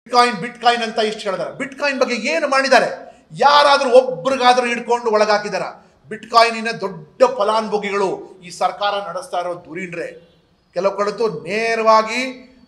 coin ಬಿಟ್ coin ಅಂತ ಇಷ್ಟು ಹೇಳಿದಾರೆ ಬಿಟ್ ಕಾಯಿನ್ ಬಗ್ಗೆ ಏನು ಮಾಡಿದ್ದಾರೆ ಯಾರಾದ್ರೂ ಒಬ್ರಿಗಾದ್ರೂ ಹಿಡ್ಕೊಂಡು ಒಳಗಾಕಿದಾರ ಬಿಟ್ ಕಾಯಿನಿನ ದೊಡ್ಡ ಫಲಾನುಭವಿಗಳು ಈ ಸರ್ಕಾರ ನಡೆಸ್ತಾ ಇರೋ ದುರೀಣ್ರೆ ಕೆಲವು ಕಡೆದು ನೇರವಾಗಿ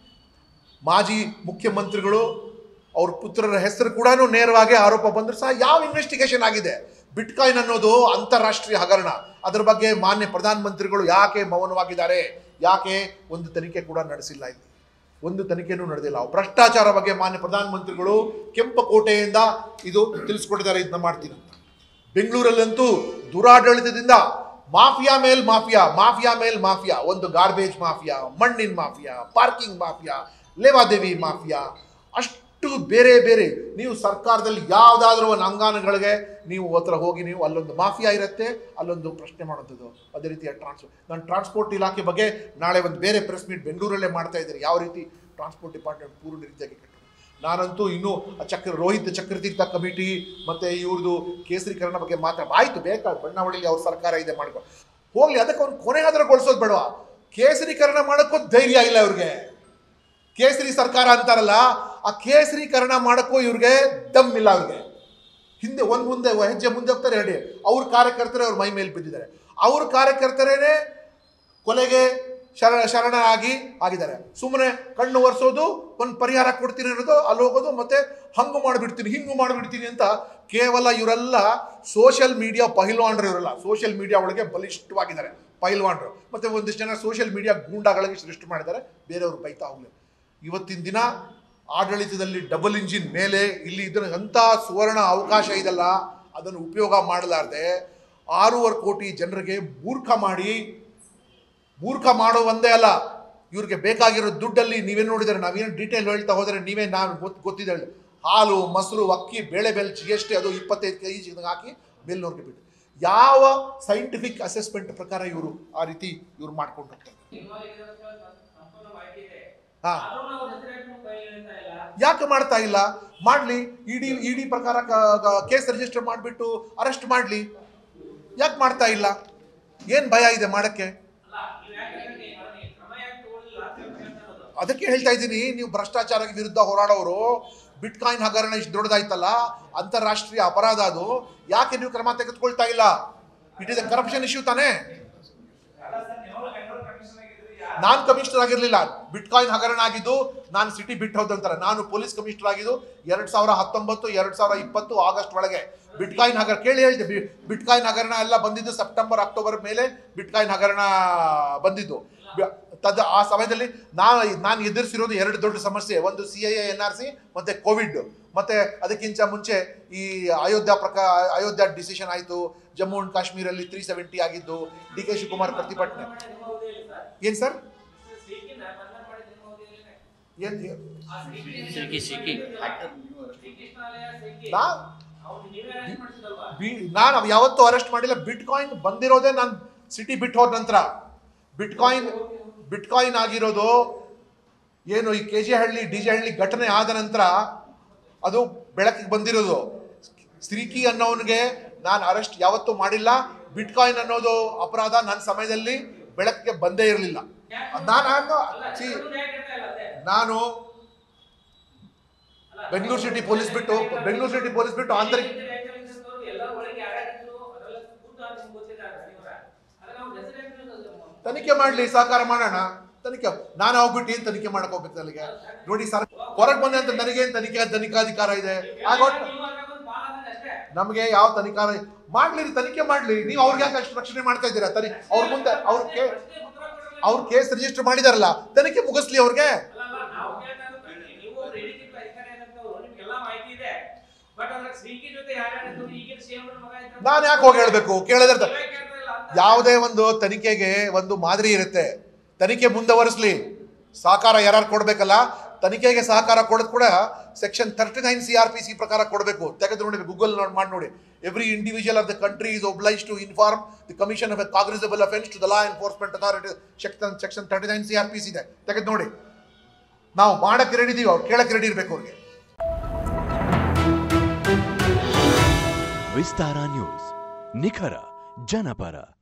ಮಾಜಿ ಮುಖ್ಯಮಂತ್ರಿಗಳು ಅವ್ರ ಪುತ್ರರ ಹೆಸರು ಕೂಡ ನೇರವಾಗಿ ಆರೋಪ ಬಂದ್ರು ಸಹ ಯಾವ ಇನ್ವೆಸ್ಟಿಗೇಷನ್ ಆಗಿದೆ ಬಿಟ್ಕಾಯಿನ್ ಅನ್ನೋದು ಅಂತಾರಾಷ್ಟ್ರೀಯ ಹಗರಣ ಅದರ ಬಗ್ಗೆ ಮಾನ್ಯ ಪ್ರಧಾನಮಂತ್ರಿಗಳು ಯಾಕೆ ಮೌನವಾಗಿದ್ದಾರೆ ಯಾಕೆ ಒಂದು ತನಿಖೆ ಕೂಡ ನಡೆಸಿಲ್ಲ ಇಲ್ಲಿ ಒಂದು ತನಿಖೆನೂ ನಡೆದಿಲ್ಲ ಭ್ರಷ್ಟಾಚಾರ ಬಗ್ಗೆ ಮಾನ್ಯ ಪ್ರಧಾನಮಂತ್ರಿಗಳು ಕೆಂಪಕೋಟೆಯಿಂದ ಇದು ತಿಳಿಸ್ಕೊಟ್ಟಿದ್ದಾರೆ ಇದನ್ನ ಮಾಡ್ತೀನಿ ಅಂತ ಬೆಂಗಳೂರಲ್ಲಂತೂ ದುರಾಡಳಿತದಿಂದ ಮಾಫಿಯಾ ಮೇಲ್ ಮಾಫಿಯಾ ಮಾಫಿಯಾ ಮೇಲ್ ಮಾಫಿಯಾ ಒಂದು ಗಾರ್ಬೇಜ್ ಮಾಫಿಯಾ ಮಣ್ಣಿನ ಮಾಫಿಯಾ ಪಾರ್ಕಿಂಗ್ ಮಾಫಿಯಾ ಲೇವಾದೇವಿ ಮಾಫಿಯಾ ಅಷ್ಟು ಬೇರೆ ಬೇರೆ ನೀವು ಸರ್ಕಾರದಲ್ಲಿ ಯಾವುದಾದ್ರೂ ಒಂದು ಅಂಗಾನಗಳಿಗೆ ನೀವು ಹತ್ರ ಹೋಗಿ ನೀವು ಅಲ್ಲೊಂದು ಮಾಫಿಯಾ ಇರುತ್ತೆ ಅಲ್ಲೊಂದು ಪ್ರಶ್ನೆ ಮಾಡೋಂಥದ್ದು ಅದೇ ರೀತಿಯ ಟ್ರಾನ್ಸ್ಪೋರ್ಟ್ ನಾನು ಟ್ರಾನ್ಸ್ಪೋರ್ಟ್ ಇಲಾಖೆ ಬಗ್ಗೆ ನಾಳೆ ಒಂದು ಬೇರೆ ಪ್ರೆಸ್ ಮೀಟ್ ಬೆಂಗಳೂರಲ್ಲೇ ಮಾಡ್ತಾ ಇದ್ದಾರೆ ಯಾವ ರೀತಿ ಟ್ರಾನ್ಸ್ಪೋರ್ಟ್ ಡಿಪಾರ್ಟ್ಮೆಂಟ್ ಪೂರ್ಣ ರೀತಿಯಾಗಿ ಕಟ್ಟಿದೆ ನಾನಂತೂ ಇನ್ನೂ ಆ ಚಕ್ರ ರೋಹಿತ್ ಚಕ್ರತೀರ್ಥ ಕಮಿಟಿ ಮತ್ತೆ ಇವ್ರದ್ದು ಕೇಸರೀಕರಣ ಬಗ್ಗೆ ಮಾತ್ರ ಆಯ್ತು ಬೇಕಾ ಬಣ್ಣಾವಳಿಲಿ ಅವ್ರ ಸರ್ಕಾರ ಇದೆ ಮಾಡ್ಕೊ ಹೋಗ್ಲಿ ಅದಕ್ಕೆ ಅವ್ನು ಕೊನೆಗಾದ್ರೆ ಗೊಳಿಸೋದು ಬೇಡವಾ ಕೇಸರೀಕರಣ ಮಾಡೋಕ್ಕೂ ಧೈರ್ಯ ಇಲ್ಲ ಇವ್ರಿಗೆ ಕೇಸರಿ ಸರ್ಕಾರ ಅಂತಾರಲ್ಲ ಆ ಕೇಸರೀಕರಣ ಮಾಡೋಕ್ಕೂ ಇವ್ರಿಗೆ ದಮ್ ಇಲ್ಲ ಅವ್ರಿಗೆ ಹಿಂದೆ ಒಂದು ಮುಂದೆ ಹೆಜ್ಜೆ ಮುಂದೆ ಹೋಗ್ತಾರೆ ಹೇಳಿ ಅವ್ರ ಕಾರ್ಯಕರ್ತರೇ ಅವ್ರ ಮೈ ಮೇಲೆ ಬಿದ್ದಿದ್ದಾರೆ ಅವ್ರ ಕಾರ್ಯಕರ್ತರೇನೆ ಕೊಲೆಗೆ ಶರಣ ಶರಣರಾಗಿ ಆಗಿದ್ದಾರೆ ಸುಮ್ಮನೆ ಕಣ್ಣು ಒರೆಸೋದು ಒಂದು ಪರಿಹಾರ ಕೊಡ್ತೀನಿ ಅನ್ನೋದು ಅಲ್ಲಿ ಹೋಗೋದು ಮತ್ತೆ ಹಂಗು ಮಾಡಿಬಿಡ್ತೀನಿ ಹಿಂಗು ಮಾಡಿಬಿಡ್ತೀನಿ ಅಂತ ಕೇವಲ ಇವರೆಲ್ಲ ಸೋಷಿಯಲ್ ಮೀಡಿಯಾ ಪಹಿಲ್ವಾನ್ರು ಇವರೆಲ್ಲ ಸೋಷಿಯಲ್ ಮೀಡಿಯಾ ಒಳಗೆ ಬಲಿಷ್ಠವಾಗಿದ್ದಾರೆ ಪಹಿಲ್ವಾನ್ರು ಮತ್ತೆ ಒಂದಿಷ್ಟು ಜನ ಸೋಷಿಯಲ್ ಮೀಡಿಯಾ ಗೂಂಡಾಗಳಿಗೆ ಸೃಷ್ಟಿ ಮಾಡಿದ್ದಾರೆ ಬೇರೆಯವರು ಬೈತಾ ಹೋಗ್ಲಿ ಇವತ್ತಿನ ದಿನ ಆಡಳಿತದಲ್ಲಿ ಡಬಲ್ ಇಂಜಿನ್ ಮೇಲೆ ಇಲ್ಲಿ ಇದರ ಅಂಥ ಸುವರ್ಣ ಅವಕಾಶ ಇದಲ್ಲ ಅದನ್ನು ಉಪಯೋಗ ಮಾಡಲಾರ್ದೆ ಆರೂವರೆ ಕೋಟಿ ಜನರಿಗೆ ಮೂರ್ಖ ಮಾಡಿ ಮೂರ್ಖ ಮಾಡೋ ಒಂದೇ ಅಲ್ಲ ಇವ್ರಿಗೆ ಬೇಕಾಗಿರೋ ದುಡ್ಡಲ್ಲಿ ನೀವೇ ನೋಡಿದರೆ ನಾವೇನು ಡೀಟೇಲ್ ಹೇಳ್ತಾ ಹೋದರೆ ನೀವೇ ನಾನು ಗೊತ್ತು ಗೊತ್ತಿದೆ ಹೇಳಿ ಹಾಲು ಮೊಸರು ಅಕ್ಕಿ ಬೇಳೆ ಬೆಲೆ ಜಿ ಎಸ್ ಟಿ ಅದು ಇಪ್ಪತ್ತೈದು ಕೆ ಜಿ ಹಾಕಿ ಮೇಲ್ನವ್ರಿಗೆ ಬಿಟ್ಟು ಯಾವ ಸೈಂಟಿಫಿಕ್ ಅಸೆಸ್ಮೆಂಟ್ ಪ್ರಕಾರ ಇವರು ಆ ರೀತಿ ಇವ್ರು ಮಾಡ್ಕೊಂಡು ಹೋಗ್ತಾರೆ ಹಾ ಯಾಕೆ ಮಾಡ್ತಾ ಇಲ್ಲ ಮಾಡ್ಲಿ ಇಡಿ ಇಡಿ ಪ್ರಕಾರ ಕೇಸ್ ರಿಜಿಸ್ಟರ್ ಮಾಡಿಬಿಟ್ಟು ಅರೆಸ್ಟ್ ಮಾಡ್ಲಿ ಯಾಕೆ ಮಾಡ್ತಾ ಇಲ್ಲ ಏನ್ ಭಯ ಇದೆ ಮಾಡಕ್ಕೆ ಅದಕ್ಕೆ ಹೇಳ್ತಾ ಇದ್ದೀನಿ ನೀವು ಭ್ರಷ್ಟಾಚಾರ ವಿರುದ್ಧ ಹೋರಾಡೋರು ಬಿಟ್ಕಾಯಿನ್ ಹಗರಣ ಇಷ್ಟು ದೊಡ್ಡದಾಯ್ತಲ್ಲ ಅಂತಾರಾಷ್ಟ್ರೀಯ ಅಪರಾಧ ಅದು ಯಾಕೆ ನೀವು ಕ್ರಮ ತೆಗೆದುಕೊಳ್ತಾ ಇಲ್ಲ it is a corruption issue ತಾನೇ ನಾನು ಕಮಿಷನರ್ ಆಗಿರ್ಲಿಲ್ಲ ಬಿಟ್ಕಾಯಿನ್ ಹಗರಣ ಆಗಿದ್ದು ನಾನು ಸಿಟಿ ಬಿಟ್ಟು ಹೋದಂತಾರೆ ನಾನು ಪೊಲೀಸ್ ಕಮಿಷನರ್ ಆಗಿದ್ದು ಎರಡ್ ಸಾವಿರ ಹತ್ತೊಂಬತ್ತು ಎರಡ್ ಸಾವಿರ ಇಪ್ಪತ್ತು ಆಗಸ್ಟ್ ಒಳಗೆ ಬಿಟ್ಕಾಯಿನ್ ಹಗರಣ ಕೇಳಿ ಹೇಳ್ದೆ ಬಿ- ಬಿಟ್ಕಾಯಿನ್ ಹಗರಣ ಎಲ್ಲ ಬಂದಿದ್ದು ಸೆಪ್ಟೆಂಬರ್ ಅಕ್ಟೋಬರ್ ಮೇಲೆ ಬಿಟ್ಕಾಯಿನ್ ಹಗರಣ ಬಂದಿದ್ದು ಬ- ತದ ಆ ಸಮಯದಲ್ಲಿ ನಾನು ನಾನು ಎದುರಿಸಿರೋದು ಎರಡು ದೊಡ್ಡ ಸಮಸ್ಯೆ ಒಂದು C I N R C ಮತ್ತೆ ಕೋವಿಡ್ ಮತ್ತೆ ಅದಕ್ಕಿಂತ ಮುಂಚೆ ಈ ಅಯೋಧ್ಯ ಪ್ರಕಾರ ಅಯೋಧ್ಯ ಡಿಸಿಷನ್ ಆಯಿತು ಜಮ್ಮು ಅಂಡ್ ಕಾಶ್ಮೀರಲ್ಲಿ ತ್ರೀ ಸೆವೆಂಟಿ ಆಗಿದ್ದು ಡಿ ಕೆ ಶಿವಕುಮಾರ್ ಪ್ರತಿಭಟನೆ ಏನ್ ಸರ್ ಏನ್ ಸಿಕ್ಕಿ ಸಿಕ್ಕಿ ನಾ ಬಿ- ನಾನು ಅವ್ ಯಾವತ್ತೂ ಅರೆಸ್ಟ್ ಮಾಡಿಲ್ಲ ಬಿಟ್ ಕಾಯಿನ್ ಬಂದಿರೋದೇ ನಾನು ಸಿಟಿ ಬಿಟ್ಟು ಹೋದ ನಂತರ ಬಿಟ್ ಕಾಯಿನ್ ಬಿಟ್ ಕಾಯಿನ್ ಆಗಿರೋದು ಏನು ಈ K G Halli D J Halli ಘಟನೆ ಆದ ನಂತರ ಅದು ಬೆಳಕಿಗೆ ಬಂದಿರೋದು ಸ್ತ್ರೀಕಿ ಅನ್ನೋನಿಗೆ ನಾನು ಅರೆಸ್ಟ್ ಯಾವತ್ತೂ ಮಾಡಿಲ್ಲ ಬಿಟ್ ಕಾಯಿನ್ ಅನ್ನೋದು ಅಪರಾಧ ನನ್ನ ಸಮಯದಲ್ಲಿ ಬೆಳಕಿಗೆ ಬಂದೇ ಇರಲಿಲ್ಲ ನಾನು see, ನಾನು ಬೆಂಗಳೂರು ಸಿಟಿ ಪೊಲೀಸ್ ಬಿಟ್ಟು ಬೆಂಗಳೂರು ಸಿಟಿ ಪೊಲೀಸ್ ಬಿಟ್ಟು ಆಂತರಿಕ ತನಿಖೆ ಮಾಡ್ಲಿ ಸಹಕಾರ ಮಾಡೋಣ ತನಿಖೆ ನಾನು ಹೋಗ್ಬಿಟ್ಟು ಏನ್ ತನಿಖೆ ಮಾಡಕ್ ಹೋಗ್ಬೇಕು ಅಲ್ಲಿಗೆ ನೋಡಿ ಸರ್ ಹೊರಗೆ ಬಂದೆ ಅಂತ ನನಗೇನ್ ತನಿಖೆ ತನಿಖಾಧಿಕಾರ ಇದೆ ಆಗ ನಮಗೆ ಯಾವ ತನಿಖಾ ಮಾಡ್ಲಿ ರೀ, ತನಿಖೆ ಮಾಡ್ಲಿ ನೀವು ಅವ್ರಿಗೆ ಯಾಕೆ ಅಷ್ಟು ರಕ್ಷಣೆ ಮಾಡ್ತಾ ಇದ್ದೀರಾ ತನಿ ಅವ್ರ ಮುಂದೆ ಅವ್ರ ಕೇ ಅವ್ರ ಕೇಸ್ ರಿಜಿಸ್ಟರ್ ಮಾಡಿದಾರಲ್ಲ ತನಿಖೆ ಮುಗಿಸ್ಲಿ ಅವ್ರಿಗೆ ನಾನು ಯಾಕೆ ಹೋಗಿ ಹೇಳ್ಬೇಕು ಕೇಳಿದ್ರೆ ಯಾವುದೇ ಒಂದು ತನಿಖೆಗೆ ಒಂದು ಮಾದರಿ ಇರುತ್ತೆ ತನಿಖೆ ಮುಂದುವರಿಸ್ಲಿ ಸಹಕಾರ ಯಾರು ಕೊಡ್ಬೇಕಲ್ಲ ತನಿಖೆಗೆ ಸಹಕಾರ ಕೊಡೋದು ಕೂಡ section thirty nine C R P C ಪ್ರಕಾರ ಕೊಡಬೇಕು ತೆಗೆದು ನೋಡಿ ಗೂಗಲ್ ನೋಡಿ ಮಾಡಿ ನೋಡಿ every individual of the country is obliged to inform the commission of a cognizable offence to the law enforcement authority section section thirty nine C R P C ಇದೆ ತೆಗೆದು ನೋಡಿ ನಾವು ಮಾಡಕ್ಕೆ ರೆಡಿ ಇದೀವಿ ಅವ್ರು ಕೇಳಕ್ಕೆ ರೆಡಿ ಇರಬೇಕು ಅವ್ರಿಗೆ ವಿಸ್ತಾರ ನ್ಯೂಸ್ ನಿಖರ ಜನಪರ